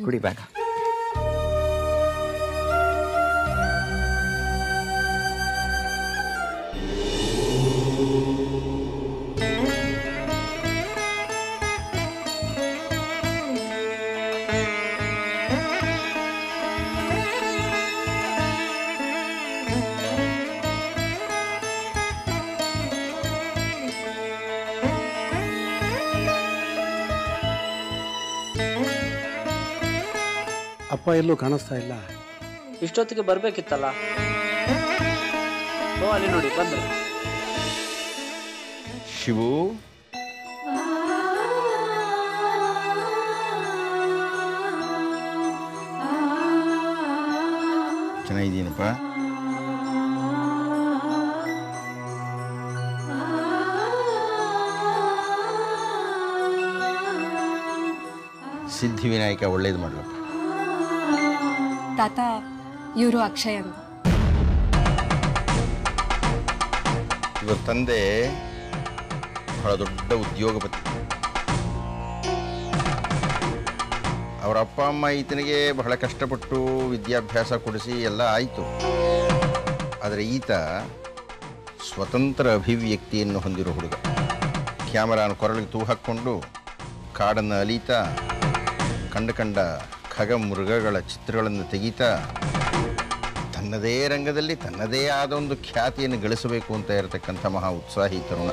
ಕುಡಿ ಬೇಗ ಅಪ್ಪ ಎಲ್ಲೂ ಕಾಣಿಸ್ತಾ ಇಲ್ಲ ಇಷ್ಟೊತ್ತಿಗೆ ಬರ್ಬೇಕಿತ್ತಲ್ಲ ಓ ಅಲ್ಲಿ ನೋಡಿ ಬಂದ್ರು ಶಿವು ಚೆನ್ನಾಗಿದ್ದೀನಪ್ಪ ಸಿದ್ಧಿವಿನಾಯಕ ಒಳ್ಳೇದು ಮಾಡ್ಲಪ್ಪ ತಾತ ಇವರು ಅಕ್ಷಯ್ ಅಂತ ಇವ್ರ ತಂದೆ ಬಹಳ ದೊಡ್ಡ ಉದ್ಯೋಗಪತಿ ಅವರ ಅಪ್ಪ ಅಮ್ಮ ಈತನಿಗೆ ಬಹಳ ಕಷ್ಟಪಟ್ಟು ವಿದ್ಯಾಭ್ಯಾಸ ಕೊಡಿಸಿ ಎಲ್ಲ ಆಯಿತು ಆದರೆ ಈತ ಸ್ವತಂತ್ರ ಅಭಿವ್ಯಕ್ತಿಯನ್ನು ಹೊಂದಿರೋ ಹುಡುಗ ಕ್ಯಾಮರಾನ ಕೊರಳಿಗೆ ತೂ ಹಾಕ್ಕೊಂಡು ಕಾಡನ್ನು ಅಲೀತಾ ಕಂಡ ಕಂಡ ಖಗ ಮೃಗಗಳ ಚಿತ್ರಗಳನ್ನು ತೆಗೀತಾ ತನ್ನದೇ ರಂಗದಲ್ಲಿ ತನ್ನದೇ ಆದ ಒಂದು ಖ್ಯಾತಿಯನ್ನು ಗಳಿಸಬೇಕು ಅಂತ ಇರತಕ್ಕಂಥ ಮಹಾ ಉತ್ಸಾಹಿ ತರುಣ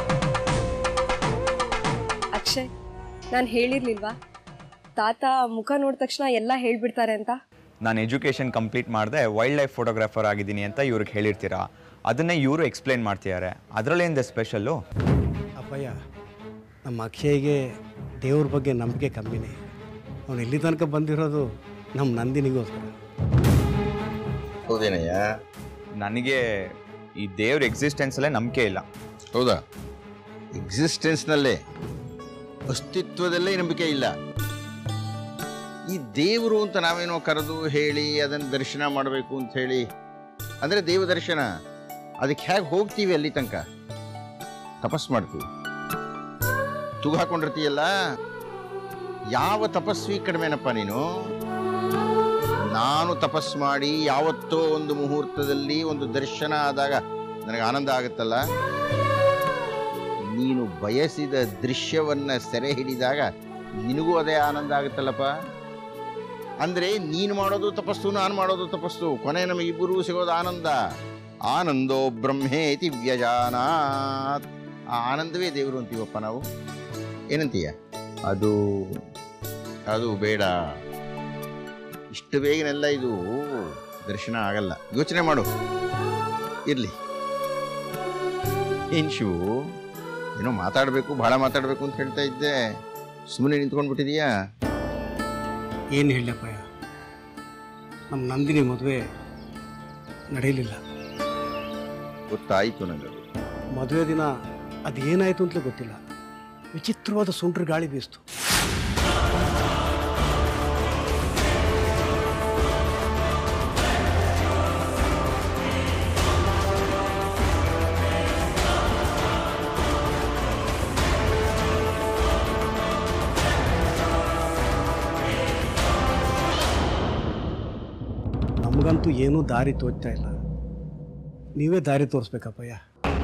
ಅಕ್ಷಯ್ ನಾನು ಹೇಳಿರ್ಲಿಲ್ವಾ ತಾತ ಮುಖ ನೋಡಿದ ತಕ್ಷಣ ಎಲ್ಲ ಹೇಳ್ಬಿಡ್ತಾರೆ ಅಂತ ನಾನು ಎಜುಕೇಷನ್ ಕಂಪ್ಲೀಟ್ ಮಾಡಿದೆ ವೈಲ್ಡ್ ಲೈಫ್ ಫೋಟೋಗ್ರಾಫರ್ ಆಗಿದ್ದೀನಿ ಅಂತ ಇವ್ರಿಗೆ ಹೇಳಿರ್ತೀರಾ ಅದನ್ನೇ ಇವರು ಎಕ್ಸ್ಪ್ಲೈನ್ ಮಾಡ್ತಿದ್ದಾರೆ ಅದರಲ್ಲೇನಿದೆ ಸ್ಪೆಷಲ್ಲು ಅಪ್ಪಯ್ಯ ನಮ್ಮ ಅಕ್ಷಯ್ಗೆ ದೇವ್ರ ಬಗ್ಗೆ ನಂಬಿಕೆ ಕಮ್ಮಿನೇ ಅವನು ಇಲ್ಲಿ ತನಕ ಬಂದಿರೋದು ನಮ್ಮ ನಂದಿನಿಗೋಸ್ಕರ ಹೌದೇನಯ್ಯ ನನಗೆ ಈ ದೇವ್ರ ಎಕ್ಸಿಸ್ಟೆನ್ಸಲ್ಲೇ ನಂಬಿಕೆ ಇಲ್ಲ ಹೌದಾ ಎಕ್ಸಿಸ್ಟೆನ್ಸ್ನಲ್ಲೇ ಅಸ್ತಿತ್ವದಲ್ಲೇ ನಂಬಿಕೆ ಇಲ್ಲ ಈ ದೇವರು ಅಂತ ನಾವೇನೋ ಕರೆದು ಹೇಳಿ ಅದನ್ನು ದರ್ಶನ ಮಾಡಬೇಕು ಅಂತ ಹೇಳಿ ಅಂದರೆ ದೇವ ದರ್ಶನ ಅದಕ್ಕೆ ಹೇಗೆ ಹೋಗ್ತೀವಿ ಅಲ್ಲಿ ತನಕ ತಪಸ್ ಮಾಡ್ತೀವಿ ತೂಗು ಹಾಕೊಂಡಿರ್ತೀಯಲ್ಲ ಯಾವ ತಪಸ್ವಿ ಕಡಿಮೆನಪ್ಪ ನೀನು ನಾನು ತಪಸ್ ಮಾಡಿ ಯಾವತ್ತೋ ಒಂದು ಮುಹೂರ್ತದಲ್ಲಿ ಒಂದು ದರ್ಶನ ಆದಾಗ ನನಗೆ ಆನಂದ ಆಗುತ್ತಲ್ಲ ನೀನು ಬಯಸಿದ ದೃಶ್ಯವನ್ನ ಸೆರೆ ಹಿಡಿದಾಗ ನಿನಗೂ ಅದೇ ಆನಂದ ಆಗುತ್ತಲ್ಲಪ್ಪ ಅಂದ್ರೆ ನೀನು ಮಾಡೋದು ತಪಸ್ಸು ನಾನು ಮಾಡೋದು ತಪಸ್ಸು ಕೊನೆ ನಮಗಿಬ್ಬರೂ ಸಿಗೋದು ಆನಂದ ಆನಂದೋ ಬ್ರಹ್ಮೇತಿ ವ್ಯಜಾನಾತ್ ಆ ಆನಂದವೇ ದೇವರು ಅಂತೀವಪ್ಪ ನಾವು ಏನಂತೀಯ ಅದು ಅದು ಬೇಡ ಇಷ್ಟು ಬೇಗನೆಲ್ಲ ಇದು ದರ್ಶನ ಆಗಲ್ಲ ಯೋಚನೆ ಮಾಡು ಇರ್ಲಿ ಏನ್ ಶಿವು ಏನೋ ಮಾತಾಡಬೇಕು ಬಹಳ ಮಾತಾಡಬೇಕು ಅಂತ ಹೇಳ್ತಾ ಇದ್ದೆ ಸುಮ್ಮನೆ ನಿಂತ್ಕೊಂಡ್ಬಿಟ್ಟಿದೀಯಾ ಏನು ಹೇಳಪ್ಪಯ್ಯ ನಮ್ಮ ನಂದಿನಿ ಮದುವೆ ನಡೆಯಲಿಲ್ಲ ಗೊತ್ತಾಯ್ತು ನನಗೆ ಮದುವೆ ದಿನ ಅದೇನಾಯಿತು ಅಂತಲೇ ಗೊತ್ತಿಲ್ಲ ವಿಚಿತ್ರವಾದ ಸುಂಟ್ರ ಗಾಳಿ ಬೀಸ್ತು ನಮಗಂತೂ ಏನೂ ದಾರಿ ತೋಚ್ತಾ ಇಲ್ಲ ನೀವೇ ದಾರಿ ತೋರಿಸ್ಬೇಕಪ್ಪಯ್ಯ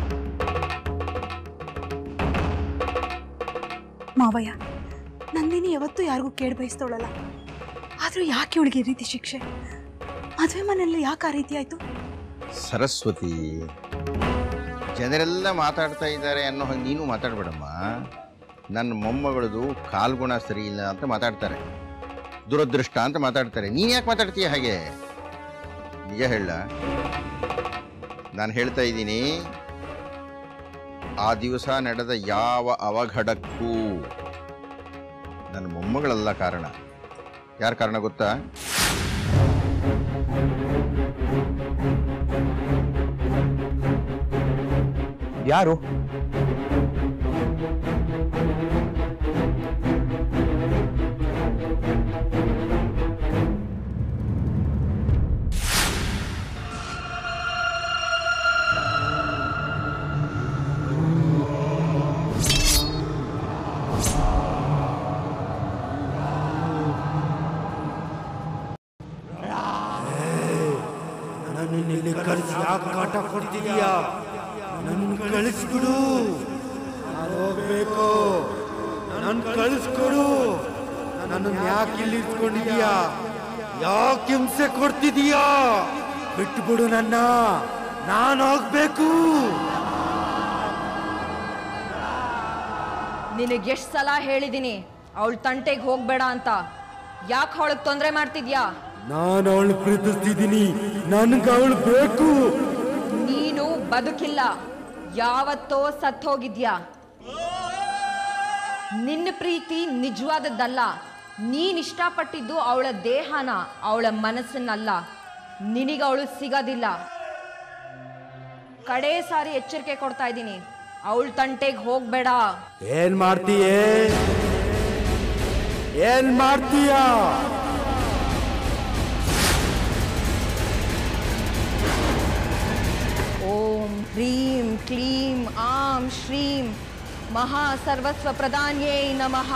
ಮಾವಯ್ಯ ನಂದಿನಿ ಯಾವತ್ತೂ ಯಾರಿಗೂ ಕೇಳಿ ಬಯಸ್ತವಳಲ್ಲ ಆದರೂ ಯಾಕೆ ಇವಳಿಗೆ ಈ ರೀತಿ ಶಿಕ್ಷೆ ಮದುವೆ ಮನೆಯಲ್ಲಿ ಯಾಕೆ ಆ ರೀತಿ ಆಯಿತು ಸರಸ್ವತಿ ಜನರೆಲ್ಲ ಮಾತಾಡ್ತಾ ಇದ್ದಾರೆ ಅನ್ನೋ ಹಾಗೆ ನೀನು ಮಾತಾಡ್ಬೇಡಮ್ಮ ನನ್ನ ಮೊಮ್ಮಗಳದು ಕಾಲ್ಗುಣ ಸರಿ ಇಲ್ಲ ಅಂತ ಮಾತಾಡ್ತಾರೆ ದುರದೃಷ್ಟ ಅಂತ ಮಾತಾಡ್ತಾರೆ ನೀನು ಯಾಕೆ ಮಾತಾಡ್ತೀಯ ಹಾಗೆ ನಿಜ ಹೇಳ ನಾನು ಹೇಳ್ತಾ ಇದ್ದೀನಿ ಆ ದಿವಸ ನಡೆದ ಯಾವ ಅವಘಡಕ್ಕೂ ನನ್ನ ಮೊಮ್ಮಗಳಲ್ಲ ಕಾರಣ ಯಾರ ಕಾರಣ ಗೊತ್ತಾ ಯಾರು ಮಾಡ್ತಿದೀಯಾ ನನ್ನ ಕಳಿಸ್ಬಿಡು ನಾನು ಹೋಗ್ಬೇಕು ನನ್ನ ಕಳಿಸ್ಕೊಡು ನನ್ನ ಯಾಕೆ ಇಲ್ಲಿ ಇಟ್ಕೊಂಡಿದೀಯಾ ಯಾಕೆ ಹಿಂಸೆ ಕೊಡ್ತಿದೀಯಾ ಬಿಟ್ಬಿಡು ನನ್ನ ನಾನು ಹೋಗ್ಬೇಕು ನಿನಗೆ ಎಷ್ಟು ಸಲ ಹೇಳಿದ್ದೀನಿ ಅವಳ ತಂಟೆಗೆ ಹೋಗ್ಬೇಡ ಅಂತ ಯಾಕೆ ಅವಳಿಗೆ ತೊಂದರೆ ಮಾಡ್ತಿದ್ಯಾ ನಾನು ಅವಳು ಪ್ರೀತಿಸ್ತಿದ್ದೀನಿ ನನ್ಗೆ ಅವಳು ಬೇಕು ನೀನು ಬದುಕಿಲ್ಲ ಯಾವತ್ತೋ ಸತ್ ಹೋಗಿದ್ಯಾ ನಿನ್ನ ಪ್ರೀತಿ ನಿಜವಾದದ್ದಲ್ಲ ನೀನ್ ಇಷ್ಟಪಟ್ಟಿದ್ದು ಅವಳ ದೇಹನ ಅವಳ ಮನಸ್ಸನ್ನಲ್ಲ ನಿನಗೆ ಅವಳು ಸಿಗೋದಿಲ್ಲ ಕಡೆ ಸಾರಿ ಎಚ್ಚರಿಕೆ ಕೊಡ್ತಾ ಇದ್ದೀನಿ ಅವಳ ತಂಟೆಗೆ ಹೋಗ್ಬೇಡ ಏನ್ ಮಾಡ್ತೀಯೇ ಏನ್ ಮಾಡ್ತೀಯಾ ಓಂ ಹ್ರೀಂ ಕ್ಲೀಂ ಆಂ ಶ್ರೀಂ ಮಹಾ ಸರ್ವಸ್ವ ಪ್ರಧಾನ್ಯೇ ನಮಃ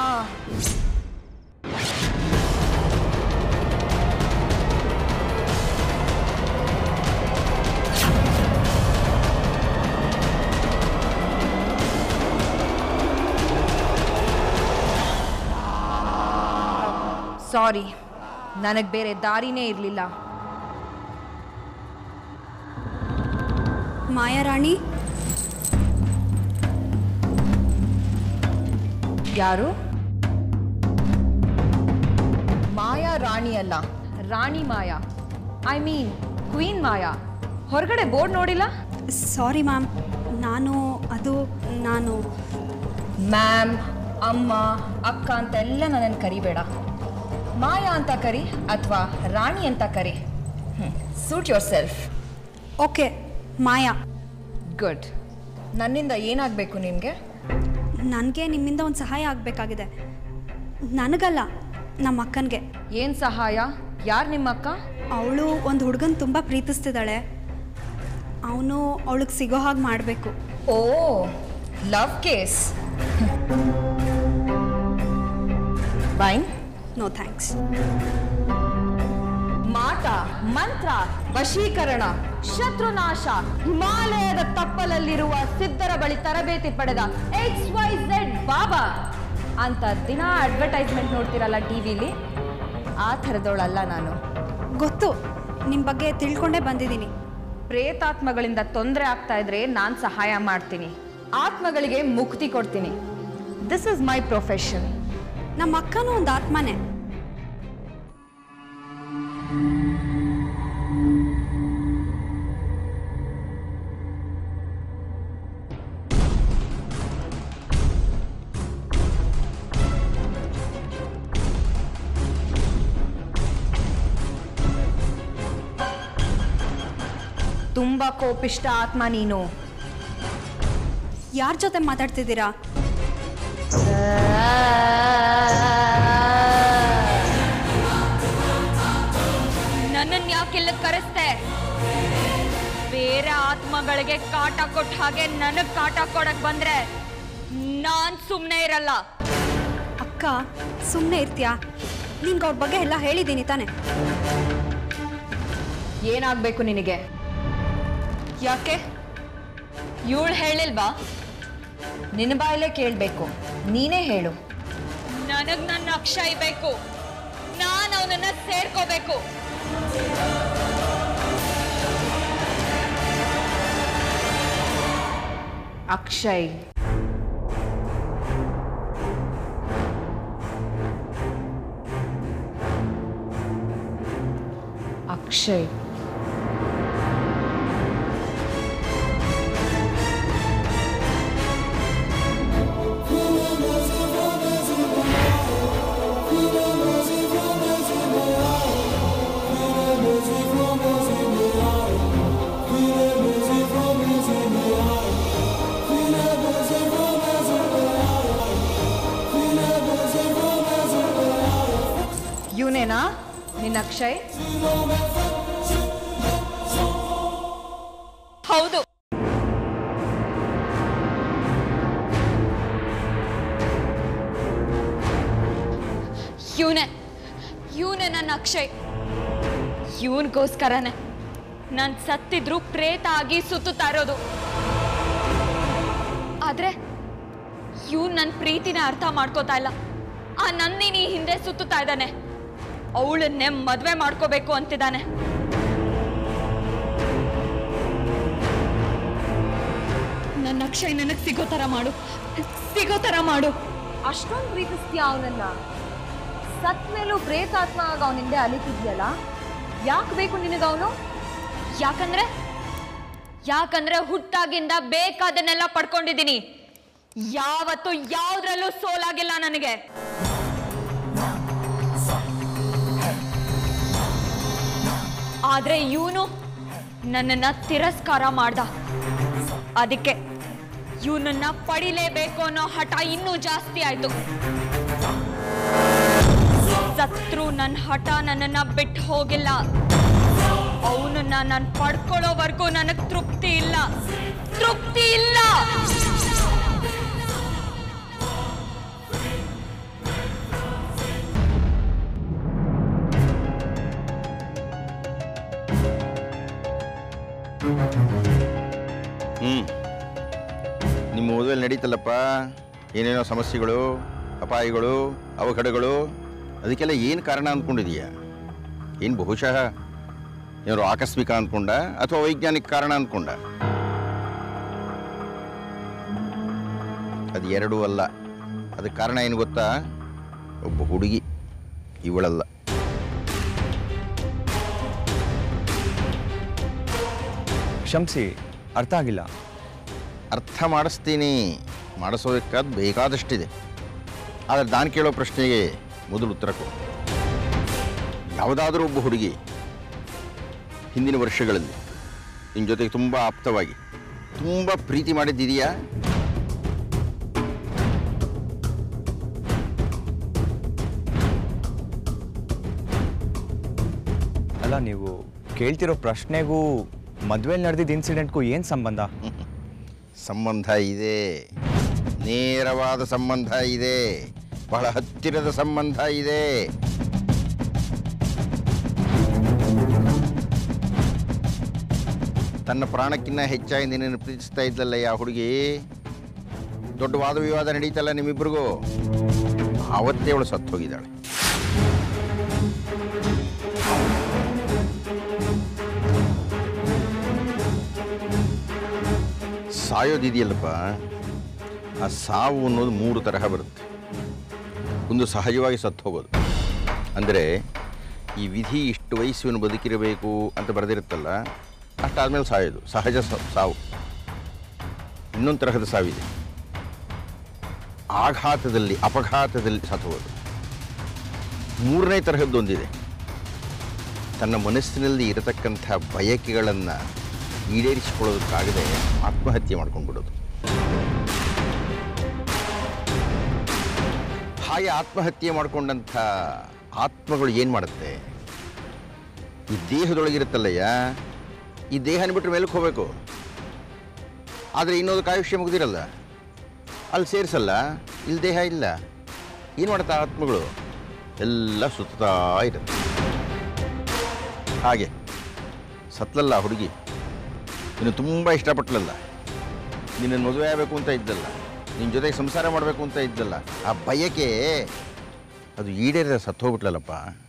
ಸಾರಿ ನನಗೆ ಬೇರೆ ದಾರಿನೇ ಇರಲಿಲ್ಲ ಮಾಯಾರಾಣಿ ಯಾರು ಮಾಯಾ ರಾಣಿ ಅಲ್ಲ ರಾಣಿ ಮಾಯಾ ಐ ಮೀನ್ ಕ್ವೀನ್ ಮಾಯಾ ಹೊರಗಡೆ ಬೋರ್ಡ್ ನೋಡಿಲ್ಲ ಸಾರಿ ಮ್ಯಾಮ್ ನಾನು ಅದು ನಾನು ಮ್ಯಾಮ್ ಅಮ್ಮ ಅಕ್ಕ ಅಂತೆಲ್ಲ ನನ್ನನ್ನು ಕರಿಬೇಡ ಮಾಯಾ ಅಂತ ಕರಿ ಅಥವಾ ರಾಣಿ ಅಂತ ಕರಿ suit yourself okay Maya good ನನ್ನಿಂದ ಏನಾಗಬೇಕು ನಿಮಗೆ ನನಗೆ ನಿಮ್ಮಿಂದ ಒಂದು ಸಹಾಯ ಆಗಬೇಕಾಗಿದೆ ನನಗಲ್ಲ ನಮ್ಮ ಅಕ್ಕನಿಗೆ ಏನು ಸಹಾಯ ಯಾರು ನಿಮ್ಮ ಅಕ್ಕ ಅವಳು ಒಂದು ಹುಡುಗನ ತುಂಬ ಪ್ರೀತಿಸ್ತಿದ್ದಾಳೆ ಅವನು ಅವಳಿಗೆ ಸಿಗೋ ಹಾಗೆ ಮಾಡಬೇಕು ಓ love case wine no thanks ಮಾಟ ಮಂತ್ರ ವಶೀಕರಣ ಶತ್ರುನಾಶ ಹಿಮಾಲಯದ ತಪ್ಪಲಲ್ಲಿರುವ ಸಿದ್ಧರ ಬಳಿ ತರಬೇತಿ ಪಡೆದ ಎಕ್ಸ್ ವೈ ಝೆಡ್ ಬಾಬಾ ಅಂತ ದಿನ ಅಡ್ವರ್ಟೈಸ್ಮೆಂಟ್ ನೋಡ್ತಿರಲ್ಲ ಟಿವಿಲಿ ಆ ಥರದವಳಲ್ಲ ನಾನು ಗೊತ್ತು ನಿಮ್ಮ ಬಗ್ಗೆ ತಿಳ್ಕೊಂಡೇ ಬಂದಿದ್ದೀನಿ ಪ್ರೇತಾತ್ಮಗಳಿಂದ ತೊಂದರೆ ಆಗ್ತಾ ಇದ್ರೆ ನಾನು ಸಹಾಯ ಮಾಡ್ತೀನಿ ಆತ್ಮಗಳಿಗೆ ಮುಕ್ತಿ ಕೊಡ್ತೀನಿ ದಿಸ್ ಇಸ್ ಮೈ ಪ್ರೊಫೆಷನ್ ನಮ್ಮ ಅಕ್ಕನೂ ಒಂದು ಆತ್ಮನೇ ತುಂಬಾ ಕೋಪಿಷ್ಟ ಆತ್ಮ ನೀನು ಯಾರ ಜೊತೆ ಮಾತಾಡ್ತಿದ್ದೀರಾ ನನ್ನನ್ನು ಯಾಕೆಲ್ಲ ಕರೆಸ್ತೆ ಬೇರೆ ಆತ್ಮಗಳಿಗೆ ಕಾಟ ಕೊಟ್ಟ ಹಾಗೆ ನನಗ್ ಕಾಟ ಕೊಡಕ್ ಬಂದ್ರೆ ನಾನ್ ಸುಮ್ಮನೆ ಇರಲ್ಲ ಅಕ್ಕ ಸುಮ್ಮನೆ ಇರ್ತೀಯಾ ನಿನ್ಗೆ ಅವ್ರ ಬಗ್ಗೆ ಎಲ್ಲ ಹೇಳಿದ್ದೀನಿ ತಾನೆ ಏನಾಗ್ಬೇಕು ನಿನಗೆ ಯಾಕೆ ಇವಳು ಹೇಳಿಲ್ವಾ ನಿನ್ನ ಬಾಯಲ್ಲೇ ಕೇಳಬೇಕು ನೀನೇ ಹೇಳು ನನಗ್ ನನ್ನ ಅಕ್ಷಯ್ ಬೇಕು ನಾನು ಅವನನ್ನ ಸೇರ್ಕೋಬೇಕು ಅಕ್ಷಯ್ ಅಕ್ಷಯ್ ಇವನೇನಾ ನಿನ್ನ ಅಕ್ಷಯ್ ಹೌದು ಇವನೇ ಇವನೇ ನನ್ನ ಅಕ್ಷಯ್ ಇವನಿಗೋಸ್ಕರನೇ ನಾನ್ ಸತ್ತಿದ್ರು ಪ್ರೇತ ಆಗಿ ಸುತ್ತುತ್ತಾ ಇರೋದು ಆದ್ರೆ ಇವ್ ನನ್ನ ಪ್ರೀತಿನ ಅರ್ಥ ಮಾಡ್ಕೋತಾ ಇಲ್ಲ ಆ ನಂದಿನಿ ಹಿಂದೆ ಸುತ್ತುತ್ತಾ ಇದ್ದಾನೆ ಅವಳನ್ನೇ ಮದ್ವೆ ಮಾಡ್ಕೋಬೇಕು ಅಂತಿದ್ದಾನೆ ನನ್ನ ಅಕ್ಷಯ್ ನನಗ್ ಸಿಗೋ ತರ ಮಾಡು ಸಿಗೋ ತರ ಮಾಡು ಅಷ್ಟೊಂದು ಪ್ರೀತಿಸ್ತೀಯ ಅವನನ್ನ ಸತ್ ಮೇಲೂ ಪ್ರೇತಾತ್ಮ ಆಗ ಅವನ ಹಿಂದೆ ಅಲಿತಿದ್ಯಲ್ಲ ಯಾಕೆ ಬೇಕು ನಿನಗೆ ಅವನು ಯಾಕಂದ್ರೆ ಯಾಕಂದ್ರೆ ಹುಟ್ಟಾಗಿಂದ ಬೇಕಾದನ್ನೆಲ್ಲ ಪಡ್ಕೊಂಡಿದ್ದೀನಿ ಯಾವತ್ತು ಯಾವ್ದ್ರಲ್ಲೂ ಸೋಲಾಗಿಲ್ಲ ನನಗೆ ಆದ್ರೆ ಇವನು ನನ್ನನ್ನ ತಿರಸ್ಕಾರ ಮಾಡ್ದ ಅದಕ್ಕೆ ಇವನನ್ನ ಪಡಿಲೇಬೇಕು ಅನ್ನೋ ಹಠ ಇನ್ನೂ ಜಾಸ್ತಿ ಆಯ್ತು ಸತ್ರು ನನ್ನ ಹಠ ನನ್ನನ್ನ ಬಿಟ್ಟು ಹೋಗಿಲ್ಲ ಅವನನ್ನ ನಾನು ಪಡ್ಕೊಳ್ಳೋವರೆಗೂ ನನಗೆ ತೃಪ್ತಿ ಇಲ್ಲ ತೃಪ್ತಿ ಇಲ್ಲ ಹ್ಞೂ ನಿಮ್ಮ ಮದುವೆಯಲ್ಲಿ ನಡೀತಲ್ಲಪ್ಪ ಏನೇನೋ ಸಮಸ್ಯೆಗಳು ಅಪಾಯಗಳು ಅವಘಡಗಳು ಅದಕ್ಕೆಲ್ಲ ಏನು ಕಾರಣ ಅಂದ್ಕೊಂಡಿದೀಯ ಏನು ಬಹುಶಃ ಏನಾದ್ರು ಆಕಸ್ಮಿಕ ಅಂದ್ಕೊಂಡ ಅಥವಾ ವೈಜ್ಞಾನಿಕ ಕಾರಣ ಅಂದ್ಕೊಂಡ ಅದು ಎರಡೂ ಅಲ್ಲ ಅದಕ್ಕೆ ಕಾರಣ ಏನು ಗೊತ್ತಾ ಒಬ್ಬ ಹುಡುಗಿ ಇವಳಲ್ಲ ಕ್ಷಮಿಸಿ ಅರ್ಥ ಆಗಿಲ್ಲ ಅರ್ಥ ಮಾಡಿಸ್ತೀನಿ ಮಾಡಿಸೋದಕ್ಕಾದ ಬೇಕಾದಷ್ಟಿದೆ ಆದರೆ ನಾನು ಕೇಳೋ ಪ್ರಶ್ನೆಗೆ ಮೊದಲು ಉತ್ತರ ಕೊಡು ಯಾವುದಾದ್ರೂ ಒಬ್ಬ ಹುಡುಗಿ ಹಿಂದಿನ ವರ್ಷಗಳಲ್ಲಿ ನಿನ್ನ ಜೊತೆಗೆ ತುಂಬ ಆಪ್ತವಾಗಿ ತುಂಬ ಪ್ರೀತಿ ಮಾಡಿದ್ದಿದೆಯಾ ಅಲ್ಲ ನೀವು ಕೇಳ್ತಿರೋ ಪ್ರಶ್ನೆಗೂ ಮದುವೆಯಲ್ಲಿ ನಡೆದಿದ್ದ ಇನ್ಸಿಡೆಂಟ್ಗೂ ಏನು ಸಂಬಂಧ ಸಂಬಂಧ ಇದೆ ನೇರವಾದ ಸಂಬಂಧ ಇದೆ ಬಹಳ ಹತ್ತಿರದ ಸಂಬಂಧ ಇದೆ ತನ್ನ ಪ್ರಾಣಕ್ಕಿಂತ ಹೆಚ್ಚಾಗಿ ನಿನ್ನನ್ನು ಪ್ರೀತಿಸ್ತಾ ಇದ್ದಲ್ಲ ಯಾ ಹುಡುಗಿ ದೊಡ್ಡ ವಾದ ವಿವಾದ ನಡೀತಲ್ಲ ನಿಮ್ಮಿಬ್ಬರಿಗೂ ಆವತ್ತೇ ಅವಳು ಸತ್ತು ಹೋಗಿದ್ದಾಳೆ ಸಾಯೋದಿದೆಯಲ್ಲಪ್ಪ ಆ ಸಾವು ಅನ್ನೋದು ಮೂರು ತರಹ ಬರುತ್ತೆ ಒಂದು ಸಹಜವಾಗಿ ಸತ್ತು ಹೋಗೋದು ಅಂದರೆ ಈ ವಿಧಿ ಇಷ್ಟು ವಯಸ್ಸಿನ ಬದುಕಿರಬೇಕು ಅಂತ ಬರೆದಿರುತ್ತಲ್ಲ ಅಷ್ಟಾದ್ಮೇಲೆ ಸಾಯೋದು ಸಹಜ ಸ- ಸಾವು ಇನ್ನೊಂದು ತರಹದ ಸಾವಿದೆ ಆಘಾತದಲ್ಲಿ ಅಪಘಾತದಲ್ಲಿ ಸತ್ತು ಹೋಗೋದು ಮೂರನೇ ತರಹದ್ದೊಂದಿದೆ ತನ್ನ ಮನಸ್ಸಿನಲ್ಲಿ ಇರತಕ್ಕಂಥ ಬಯಕೆಗಳನ್ನು ಈಡೇರಿಸಿಕೊಳ್ಳೋದಕ್ಕಾಗದೆ ಆತ್ಮಹತ್ಯೆ ಮಾಡ್ಕೊಂಡ್ಬಿಡೋದು ಹಾಗೆ ಆತ್ಮಹತ್ಯೆ ಮಾಡಿಕೊಂಡಂಥ ಆತ್ಮಗಳು ಏನು ಮಾಡುತ್ತೆ ಈ ದೇಹದೊಳಗಿರುತ್ತಲ್ಲಯ್ಯ ಈ ದೇಹನ ಬಿಟ್ಟರೆ ಮೇಲಕ್ಕೆ ಹೋಗಬೇಕು ಆದರೆ ಇನ್ನೊಂದಕ್ಕೆ ಆಯುಷ್ಯ ಮುಗಿದಿರಲ್ಲ ಅಲ್ಲಿ ಸೇರಿಸಲ್ಲ ಇಲ್ಲಿ ದೇಹ ಇಲ್ಲ ಏನು ಮಾಡುತ್ತೆ ಆ ಆತ್ಮಗಳು ಎಲ್ಲ ಸುತ್ತಾ ಇರುತ್ತೆ ಹಾಗೆ ಸತ್ಲಲ್ಲ ಆ ಹುಡುಗಿ ನೀನು ತುಂಬ ಇಷ್ಟಪಟ್ಲಲ್ಲ ನಿನ್ನನ್ನು ಮದುವೆ ಆಗಬೇಕು ಅಂತ ಇದ್ದಲ್ಲ ನಿನ್ನ ಜೊತೆಗೆ ಸಂಸಾರ ಮಾಡಬೇಕು ಅಂತ ಇದ್ದಲ್ಲ ಆ ಬಯಕೆ ಅದು ಈಡೇರಿದ ಸತ್ತೋಗ್ಬಿಟ್ಲಲ್ಲಪ್ಪ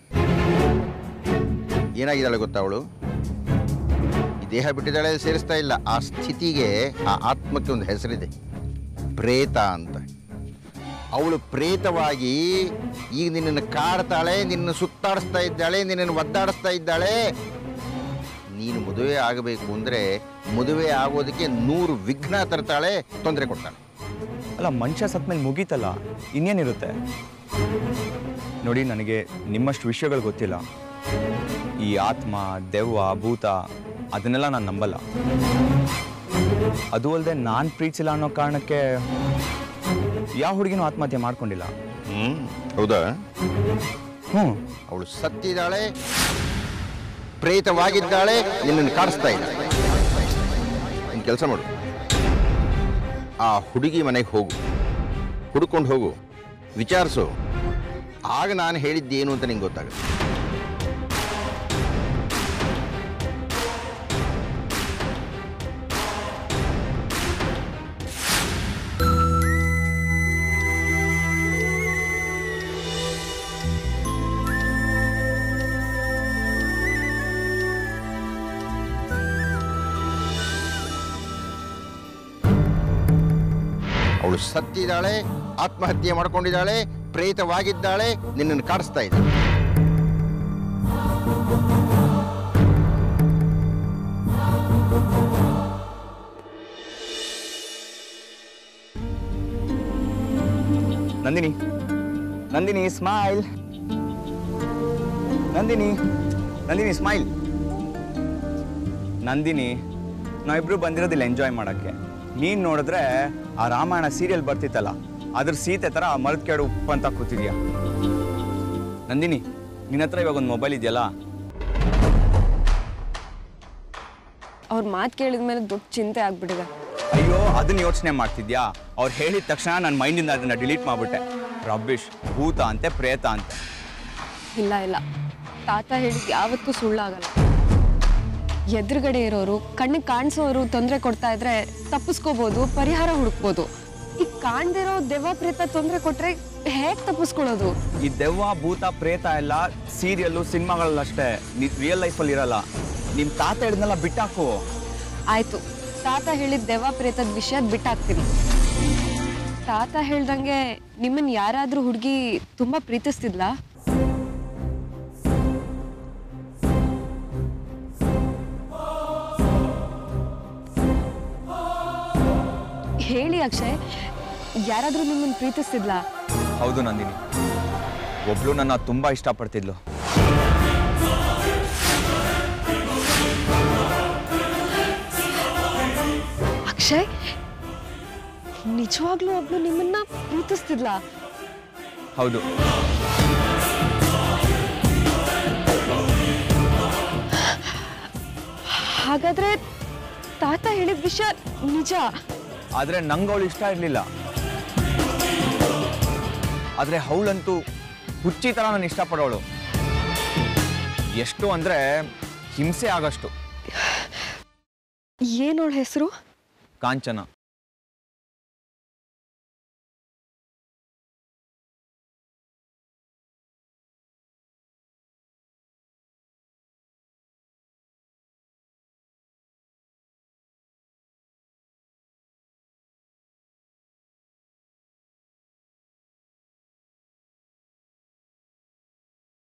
ಏನಾಗಿದ್ದಾಳೆ ಗೊತ್ತಾ ಅವಳು ಈ ದೇಹ ಬಿಟ್ಟಿದ್ದಾಳೆ ಸೇರಿಸ್ತಾ ಇಲ್ಲ ಆ ಸ್ಥಿತಿಗೆ ಆ ಆತ್ಮಕ್ಕೆ ಒಂದು ಹೆಸರಿದೆ ಪ್ರೇತ ಅಂತ ಅವಳು ಪ್ರೇತವಾಗಿ ಈಗ ನಿನ್ನನ್ನು ಕಾಡ್ತಾಳೆ ನಿನ್ನ ಸುತ್ತಾಡಿಸ್ತಾ ಇದ್ದಾಳೆ ನಿನ್ನನ್ನು ಒದ್ದಾಡಿಸ್ತಾ ಇದ್ದಾಳೆ ನೀನು ಮದುವೆ ಆಗಬೇಕು ಅಂದರೆ ಮದುವೆ ಆಗೋದಕ್ಕೆ ನೂರು ವಿಘ್ನ ತರ್ತಾಳೆ ತೊಂದರೆ ಕೊಡ್ತಾಳೆ ಅಲ್ಲ ಮನುಷ್ಯ ಸತ್ಮೇಲೆ ಮುಗೀತಲ್ಲ ಇನ್ನೇನಿರುತ್ತೆ ನೋಡಿ ನನಗೆ ನಿಮ್ಮಷ್ಟು ವಿಷಯಗಳು ಗೊತ್ತಿಲ್ಲ ಈ ಆತ್ಮ ದೆವ್ವ ಭೂತ ಅದನ್ನೆಲ್ಲ ನಾನು ನಂಬಲ್ಲ ಅದು ಅಲ್ಲದೆ ನಾನು ಪ್ರೀತಿಸಿಲ್ಲ ಅನ್ನೋ ಕಾರಣಕ್ಕೆ ಯಾವ ಹುಡುಗಿನೂ ಆತ್ಮಹತ್ಯೆ ಮಾಡ್ಕೊಂಡಿಲ್ಲ ಹ್ಞೂ ಹೌದಾ ಹ್ಞೂ ಅವಳು ಸತ್ತಿದ್ದಾಳೆ ಪ್ರೇತವಾಗಿದ್ದಾಳೆ ನಿನ್ನನ್ನು ಕಾಡಿಸ್ತಾ ಇದ್ದಾಳೆ ಒಂದು ಕೆಲಸ ಮಾಡು ಆ ಹುಡುಗಿ ಮನೆಗೆ ಹೋಗು ಹುಡ್ಕೊಂಡು ಹೋಗು ವಿಚಾರಿಸು ಆಗ ನಾನು ಹೇಳಿದ್ದೇನು ಅಂತ ನಿಂಗೆ ಗೊತ್ತಾಗುತ್ತೆ ಅವಳು ಸತ್ತಿದ್ದಾಳೆ ಆತ್ಮಹತ್ಯೆ ಮಾಡ್ಕೊಂಡಿದ್ದಾಳೆ ಪ್ರೇತವಾಗಿದ್ದಾಳೆ ನಿನ್ನನ್ನು ಕಾಡಿಸ್ತಾ ಇದೆ ನಂದಿನಿ ನಂದಿನಿ ಸ್ಮೈಲ್ ನಂದಿನಿ ನಂದಿನಿ ಸ್ಮೈಲ್ ನಂದಿನಿ ನಾವಿಬ್ರು ಬಂದಿರೋದಿಲ್ಲ ಎಂಜಾಯ್ ಮಾಡೋಕ್ಕೆ ನೀನು ನೋಡಿದ್ರೆ ಆ ರಾಮಾಯಣ ಸೀರಿಯಲ್ ಬರ್ತಿತ್ತಲ್ಲ ಅದ್ರ ಸೀತೆ ಥರ ಮರದ ಕೆಡು ಉಪ್ಪು ಅಂತ ಕೂತಿದ್ಯಾ ನಂದಿನಿ ನಿನ್ನ ಹತ್ರ ಇವಾಗ ಒಂದು ಮೊಬೈಲ್ ಇದೆಯಲ್ಲ ಅವ್ರ ಮಾತು ಕೇಳಿದ ಮೇಲೆ ದೊಡ್ಡ ಚಿಂತೆ ಆಗ್ಬಿಟ್ಟಿದೆ ಅಯ್ಯೋ ಅದನ್ನ ಯೋಚನೆ ಮಾಡ್ತಿದ್ಯಾ ಅವ್ರು ಹೇಳಿದ ತಕ್ಷಣ ನನ್ನ ಮೈಂಡಿಂದ ಅದನ್ನ ಡಿಲೀಟ್ ಮಾಡ್ಬಿಟ್ಟೆ ರಬ್ಬಿಶ್ ಭೂತ ಅಂತೆ ಪ್ರೇತ ಅಂತೆ ಇಲ್ಲ ಇಲ್ಲ ತಾತ ಹೇಳಿದ್ ಯಾವತ್ತೂ ಸುಳ್ಳಾಗಲ್ಲ ಎದುರುಗಡೆ ಇರೋರು ಕಣ್ಣಿಗೆ ಕಾಣಿಸೋರು ತೊಂದರೆ ಕೊಡ್ತಾ ಇದ್ರೆ ತಪ್ಪಿಸ್ಕೋಬೋದು ಪರಿಹಾರ ಹುಡುಕ್ಬೋದು ಈಗ ಕಾಣ್ದಿರೋ ದೆವ್ವ ಪ್ರೇತ ತೊಂದರೆ ಕೊಟ್ರೆ ಹೇಗ್ ತಪ್ಪಿಸ್ಕೊಳ್ಳೋದು ಈ ದೆವ್ವ ಭೂತ ಪ್ರೇತ ಎಲ್ಲ ಸೀರಿಯಲ್ಲು ಸಿನಿಮಾಗಳಲ್ಲಷ್ಟೇ ನೀ ರಿಯಲ್ ಲೈಫಲ್ಲಿ ಇರಲ್ಲ ನಿಮ್ಮ ತಾತ ಹಿಡಿದ್ನೆಲ್ಲ ಬಿಟ್ಟಾಕು ಆಯ್ತು ತಾತ ಹೇಳಿದ ದೆವ್ವ ಪ್ರೇತದ ವಿಷಯ ಬಿಟ್ಟಾಕ್ತೀನಿ ತಾತ ಹೇಳ್ದಂಗೆ ನಿಮ್ಮನ್ನ ಯಾರಾದ್ರೂ ಹುಡುಗಿ ತುಂಬಾ ಪ್ರೀತಿಸ್ತಿದ್ಲಾ ಹೇಳಿ ಅಕ್ಷಯ್ ಯಾರಾದ್ರೂ ನಿಮ್ಮನ್ನ ಪ್ರೀತಿಸ್ತಿದ್ಲಾ ಹೌದು ನಂದಿನಿ ಒಬ್ಳು ನನ್ನ ತುಂಬಾ ಇಷ್ಟಪಡ್ತಿದ್ಲು ಅಕ್ಷಯ್ ನಿಜವಾಗ್ಲೂ ಒಬ್ಳು ನಿಮ್ಮನ್ನ ಪ್ರೀತಿಸ್ತಿದ್ಲಾ ಹೌದು ಹಾಗಾದ್ರೆ ತಾತ ಹೇಳಿದ ವಿಷಯ ನಿಜ ಆದ್ರೆ ನಂಗೆ ಅವಳು ಇಷ್ಟ ಇರಲಿಲ್ಲ ಆದ್ರೆ ಅವಳಂತೂ ಹುಚ್ಚಿ ಥರ ನಾನು ಇಷ್ಟಪಡೋಳು ಎಷ್ಟು ಅಂದ್ರೆ ಹಿಂಸೆ ಆಗಷ್ಟು ಏನೋಳ ಹೆಸರು ಕಾಂಚನ